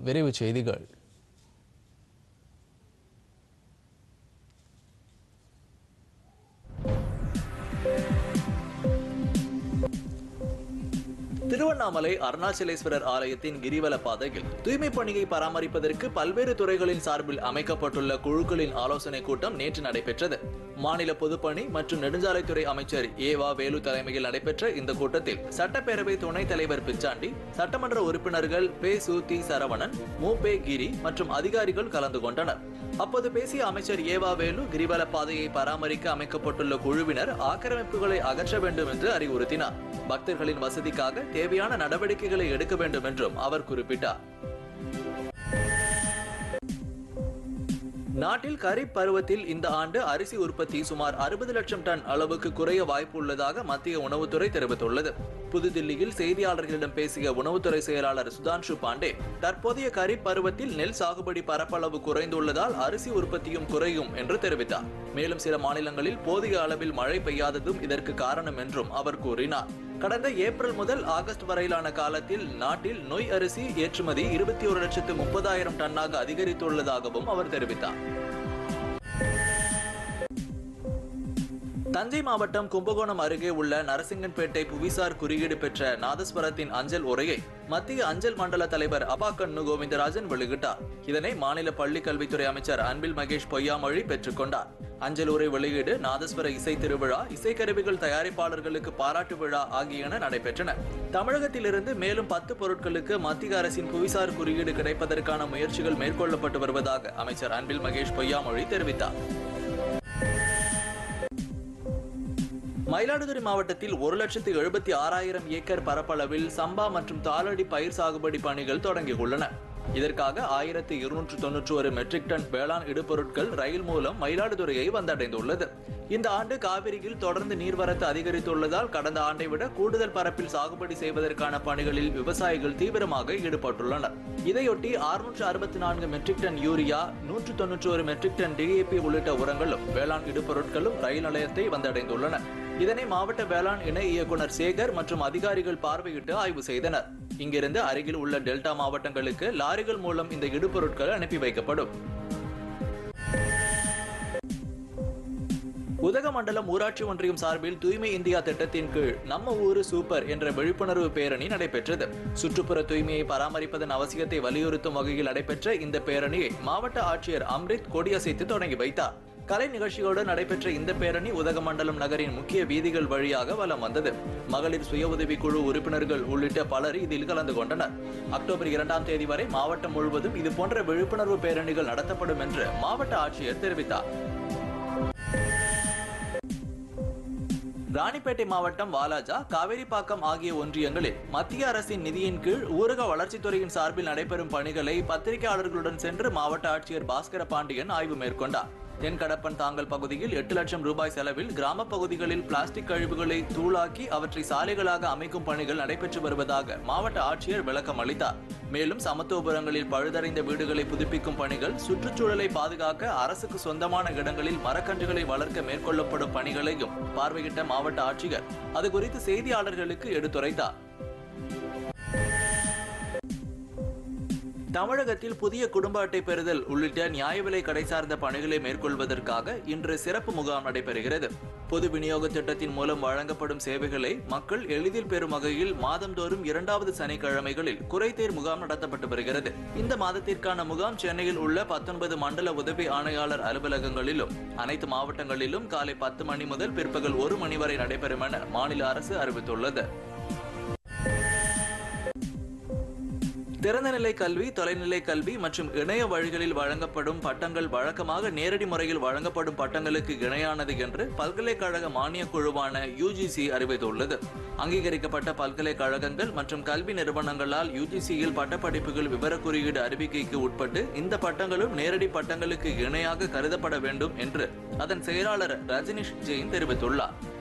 விரைவுச் செய்திகள் திருவண்ணாமலை அருணாச்சலேஸ்வரர் ஆலயத்தின் கிரிவல பாதையில் தூய்மை பணியை பராமரிப்பதற்கு பல்வேறு துறைகளின் சார்பில் அமைக்கப்பட்டுள்ள குழுக்களின் ஆலோசனை கூட்டம் நேற்று நடைபெற்றது மாநில பொதுப்பணி மற்றும் நெடுஞ்சாலைத்துறை அமைச்சர் ஏவா வேலு தலைமையில் நடைபெற்ற இந்த கூட்டத்தில் சட்டப்பேரவை துணைத் தலைவர் பிச்சாண்டி சட்டமன்ற உறுப்பினர்கள் பே சூத்தி சரவணன் மு பே கிரி மற்றும் அதிகாரிகள் கலந்து கொண்டனர் அப்போது பேசிய அமைச்சர் ஏவா வேலு கிரிவல பாதையை பராமரிக்க அமைக்கப்பட்டுள்ள குழுவினர் ஆக்கிரமிப்புகளை அகற்ற வேண்டும் என்று அறிவுறுத்தினார் பக்தர்களின் வசதிக்காக தேவையான நடவடிக்கைகளை எடுக்க வேண்டும் என்றும் அவர் குறிப்பிட்டார் நாட்டில் கரீப் பருவத்தில் இந்த ஆண்டு அரிசி உற்பத்தி சுமார் அறுபது லட்சம் டன் அளவுக்கு குறைய வாய்ப்பு உள்ளதாக மத்திய உணவுத்துறை தெரிவித்துள்ளது புதுதில்லியில் செய்தியாளர்களிடம் பேசிய உணவுத்துறை செயலாளர் சுதான்ஷு பாண்டே தற்போதைய கரீப் பருவத்தில் நெல் சாகுபடி பரப்பளவு குறைந்துள்ளதால் அரிசி உற்பத்தியும் குறையும் என்று தெரிவித்தார் மேலும் சில மாநிலங்களில் போதிய அளவில் மழை பெய்யாததும் இதற்கு காரணம் என்றும் அவர் கூறினார் கடந்த ஏப்ரல் முதல் ஆகஸ்ட் வரையிலான காலத்தில் நாட்டில் நொய் அரிசி ஏற்றுமதி இருபத்தி ஒரு லட்சத்து முப்பதாயிரம் டன்னாக அதிகரித்துள்ளதாகவும் அவர் தெரிவித்தார் தஞ்சை மாவட்டம் கும்பகோணம் அருகே உள்ள நரசிங்கன்பேட்டை புவிசார் குறியீடு பெற்ற நாதஸ்வரத்தின் அஞ்சல் உரையை மத்திய அஞ்சல் மண்டல தலைவர் அபாக்கண்ணு கோவிந்தராஜன் வெளியிட்டார் இதனை மாநில பள்ளிக் கல்வித்துறை அமைச்சர் அன்பில் மகேஷ் பொய்யாமொழி பெற்றுக்கொண்டார் அஞ்சல் உரை வெளியீடு நாதஸ்வர இசை திருவிழா இசைக்கருவிகள் தயாரிப்பாளர்களுக்கு பாராட்டு விழா ஆகியன நடைபெற்றன தமிழகத்திலிருந்து மேலும் பத்து பொருட்களுக்கு மத்திய அரசின் புவிசார் குறியீடு கிடைப்பதற்கான முயற்சிகள் மேற்கொள்ளப்பட்டு வருவதாக அமைச்சர் அன்பில் மகேஷ் பொய்யாமொழி தெரிவித்தார் மயிலாடுதுறை மாவட்டத்தில் ஒரு லட்சத்து எழுபத்தி ஆறாயிரம் ஏக்கர் பரப்பளவில் சம்பா மற்றும் தாளடி பயிர் சாகுபடி பணிகள் தொடங்கியுள்ளன இதற்காக ஆயிரத்து இருநூற்று தொன்னூற்றி ஒரு மெட்ரிக் டன் வேளாண் இடுபொருட்கள் ரயில் மூலம் மயிலாடுதுறையை வந்தடைந்துள்ளது இந்த ஆண்டு காவிரியில் தொடர்ந்து நீர்வரத்து அதிகரித்துள்ளதால் கடந்த ஆண்டை விட கூடுதல் பரப்பில் சாகுபடி செய்வதற்கான பணிகளில் விவசாயிகள் தீவிரமாக ஈடுபட்டுள்ளனர் இதையொட்டி அறுநூற்று அறுபத்தி நான்கு மெட்ரிக் டன் யூரியா நூற்று தொன்னூற்றி ஒரு மெட்ரிக் டன் டிஏபி உள்ளிட்ட உரங்களும் வேளாண் இடுபொருட்களும் ரயில் நிலையத்தை வந்தடைந்துள்ளன இதனை மாவட்ட வேளாண் இணை இயக்குனர் சேகர் மற்றும் அதிகாரிகள் பார்வையிட்டு ஆய்வு செய்தனர் இங்கிருந்து அருகில் உள்ள டெல்டா மாவட்டங்களுக்கு லாரிகள் மூலம் இந்த இடுபொருட்கள் அனுப்பி வைக்கப்படும் உதகமண்டலம் ஊராட்சி ஒன்றியம் சார்பில் தூய்மை இந்தியா திட்டத்தின் கீழ் நம்ம ஊரு சூப்பர் என்ற விழிப்புணர்வு பேரணி நடைபெற்றது சுற்றுப்புற தூய்மையை பராமரிப்பதன் அவசியத்தை வலியுறுத்தும் வகையில் நடைபெற்ற இந்த பேரணியை மாவட்ட ஆட்சியர் அம்ரித் கொடியசைத்து தொடங்கி வைத்தார் கலை நிகழ்ச்சியோடு நடைபெற்ற இந்த பேரணி உதகமண்டலம் நகரின் முக்கிய வீதிகள் வழியாக வலம் வந்தது மகளிர் சுய உதவி குழு உறுப்பினர்கள் உள்ளிட்ட பலர் இதில் கலந்து கொண்டனர் அக்டோபர் இரண்டாம் தேதி வரை மாவட்டம் முழுவதும் இது போன்ற விழிப்புணர்வு பேரணிகள் நடத்தப்படும் என்று மாவட்ட ஆட்சியர் தெரிவித்தார் ராணிப்பேட்டை மாவட்டம் வாலாஜா காவேரிப்பாக்கம் ஆகிய ஒன்றியங்களில் மத்திய அரசின் நிதியின் கீழ் ஊரக வளர்ச்சித்துறையின் சார்பில் நடைபெறும் பணிகளை பத்திரிகையாளர்களுடன் சென்று மாவட்ட ஆட்சியர் பாஸ்கர பாண்டியன் ஆய்வு மேற்கொண்டார் தென்கடப்பன் தாங்கல் பகுதியில் எட்டு லட்சம் ரூபாய் செலவில் கிராம பகுதிகளில் பிளாஸ்டிக் கழிவுகளை தூளாக்கி அவற்றை சாலைகளாக அமைக்கும் பணிகள் நடைபெற்று வருவதாக மாவட்ட ஆட்சியர் விளக்கம் அளித்தார் மேலும் சமத்துவபுரங்களில் பழுதடைந்த வீடுகளை புதுப்பிக்கும் பணிகள் சுற்றுச்சூழலை பாதுகாக்க அரசுக்கு சொந்தமான இடங்களில் மரக்கன்றுகளை வளர்க்க மேற்கொள்ளப்படும் பணிகளையும் பார்வையிட்ட மாவட்ட ஆட்சியர் அது குறித்து செய்தியாளர்களுக்கு எடுத்துரைத்தார் தமிழகத்தில் புதிய குடும்ப அட்டை பெறுதல் உள்ளிட்ட நியாய விலை கடை சார்ந்த பணிகளை மேற்கொள்வதற்காக இன்று சிறப்பு முகாம் நடைபெறுகிறது பொது விநியோக திட்டத்தின் மூலம் வழங்கப்படும் சேவைகளை மக்கள் எளிதில் பெறும் வகையில் மாதந்தோறும் இரண்டாவது சனிக்கிழமைகளில் குறைதீர் முகாம் நடத்தப்பட்டு வருகிறது இந்த மாதத்திற்கான முகாம் சென்னையில் உள்ள பத்தொன்பது மண்டல உதவி ஆணையாளர் அலுவலகங்களிலும் அனைத்து மாவட்டங்களிலும் காலை பத்து மணி முதல் பிற்பகல் ஒரு மணி வரை நடைபெறும் என மாநில அரசு அறிவித்துள்ளது திறந்தநிலை கல்வி தொலைநிலை கல்வி மற்றும் இணைய வழிகளில் வழங்கப்படும் பட்டங்கள் வழக்கமாக நேரடி முறையில் வழங்கப்படும் பட்டங்களுக்கு இணையானது என்று பல்கலைக்கழக மானியக் குழுவான யுஜிசி அறிவித்துள்ளது அங்கீகரிக்கப்பட்ட பல்கலைக்கழகங்கள் மற்றும் கல்வி நிறுவனங்களால் யுஜிசியில் பட்டப்படிப்புகள் விவரக் குறியீடு அறிவிக்கைக்கு உட்பட்டு இந்த பட்டங்களும் நேரடி பட்டங்களுக்கு இணையாக கருதப்பட வேண்டும் என்று அதன் செயலாளர் ரஜினிஷ் ஜெயின் தெரிவித்துள்ளார்